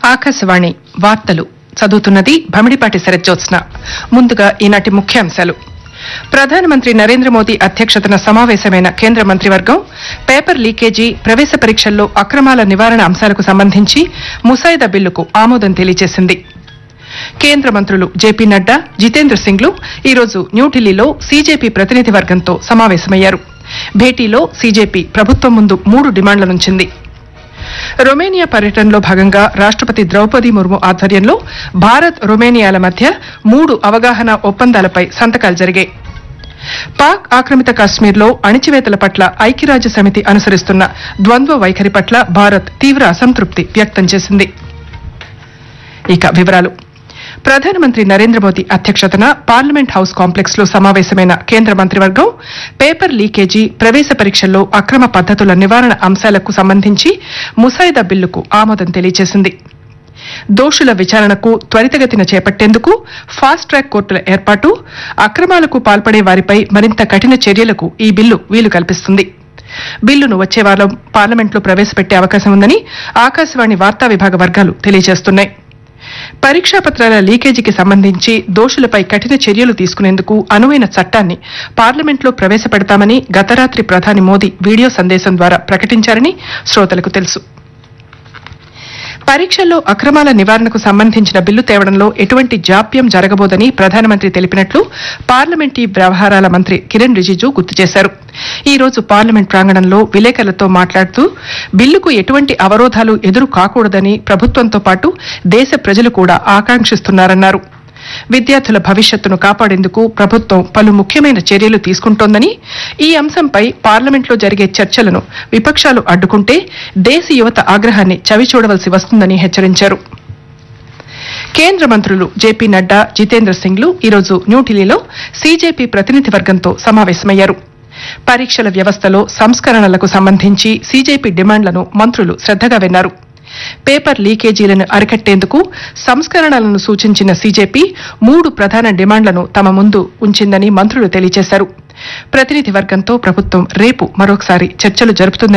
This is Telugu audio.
ఆకాశవాణి వార్తలు చదువుతున్నది భమిడిపాటి శరజ్జోత్స్న ముందుగా ఈనాటి ముఖ్యాంశాలు ప్రధానమంత్రి నరేంద్ర మోదీ అధ్యక్షతన సమావేశమైన కేంద్ర మంత్రివర్గం పేపర్ లీకేజీ ప్రవేశ పరీక్షల్లో అక్రమాల నివారణ అంశాలకు సంబంధించి ముసాయిదా బిల్లుకు ఆమోదం తెలియజేసింది కేంద్ర మంత్రులు జేపీ నడ్డా జితేంద్ర సింగ్లు ఈరోజు న్యూఢిల్లీలో సీజేపీ ప్రతినిధి వర్గంతో సమావేశమయ్యారు భేటీలో సీజేపీ ప్రభుత్వం ముందు మూడు డిమాండ్లనుంచింది రొమేనియా పర్యటనలో భాగంగా రాష్టపతి ద్రౌపది ముర్ము ఆధ్వర్యంలో భారత్ రొమేనియాల మధ్య మూడు అవగాహన ఒప్పందాలపై సంతకాలు జరిగాయి పాక్ ఆక్రమిత కాశ్మీర్లో అణిచివేతల పట్ల ఐక్యరాజ్య సమితి అనుసరిస్తున్న ద్వంద్వ వైఖరి పట్ల భారత్ తీవ్ర అసంతృప్తి వ్యక్తం చేసింది ఇక వివరాలు ప్రధానమంత్రి నరేంద్ర మోదీ అధ్యక్షతన పార్లమెంట్ హౌస్ కాంప్లెక్స్ లో సమావేశమైన కేంద్ర మంత్రివర్గం పేపర్ లీకేజీ ప్రవేశ పరీక్షల్లో అక్రమ పద్దతుల నివారణ అంశాలకు సంబంధించి ముసాయిదా బిల్లుకు ఆమోదం తెలియజేసింది దోషుల విచారణకు త్వరితగతిన చేపట్టేందుకు ఫాస్ట్ ట్రాక్ కోర్టుల ఏర్పాటు అక్రమాలకు పాల్పడే వారిపై మరింత కఠిన చర్యలకు ఈ బిల్లు వీలు కల్పిస్తుంది బిల్లును వచ్చే వారం పార్లమెంట్లో ప్రవేశపెట్టే అవకాశం ఉందని ఆకాశవాణి వార్తా విభాగ వర్గాలు తెలియజేస్తున్నాయి పరీక్షా పత్రాల లీకేజీకి సంబంధించి దోషులపై కఠిన చర్యలు తీసుకునేందుకు అనువైన చట్టాన్ని పార్లమెంట్లో ప్రవేశపెడతామని గత రాత్రి ప్రధాని మోదీ వీడియో సందేశం ద్వారా ప్రకటించారని శ్రోతలకు తెలుసు పరీక్షల్లో అక్రమాల నివారణకు సంబంధించిన బిల్లు తేవడంలో ఎటువంటి జాప్యం జరగబోదని ప్రధానమంత్రి తెలిపినట్లు పార్లమెంటరీ వ్యవహారాల మంత్రి కిరణ్ రిజిజు గుర్తు చేశారు ఈ రోజు పార్లమెంట్ ప్రాంగణంలో విలేకరులతో మాట్లాడుతూ బిల్లుకు ఎటువంటి అవరోధాలు ఎదురు కాకూడదని ప్రభుత్వంతో పాటు దేశ ప్రజలు కూడా ఆకాంక్షిస్తున్నారన్నారు విద్యార్థుల భవిష్యత్తును కాపాడేందుకు ప్రభుత్వం పలు ముఖ్యమైన చర్యలు తీసుకుంటోందని ఈ అంశంపై పార్లమెంట్లో జరిగే చర్చలను విపక్షాలు అడ్డుకుంటే దేశ యువత ఆగ్రహాన్ని చవిచూడవలసి వస్తుందని హెచ్చరించారు కేంద్ర మంత్రులు జేపీ నడ్డా జితేంద్ర సింగ్లు ఈరోజు న్యూఢిల్లీలో సీజేపీ ప్రతినిధి వర్గంతో సమావేశమయ్యారు పరీక్షల వ్యవస్థలో సంస్కరణలకు సంబంధించి సీజేపీ డిమాండ్లను మంత్రులు శ్రద్దగా విన్నారు పేపర్ లీకేజీలను అరికట్టేందుకు సంస్కరణలను సూచించిన సీజేపీ మూడు ప్రధాన డిమాండ్లను తమ ముందు ఉంచిందని మంత్రులు తెలియజేశారు ప్రతినిధి వర్గంతో ప్రభుత్వం రేపు మరొకసారి చర్చలు జరుపుతుందని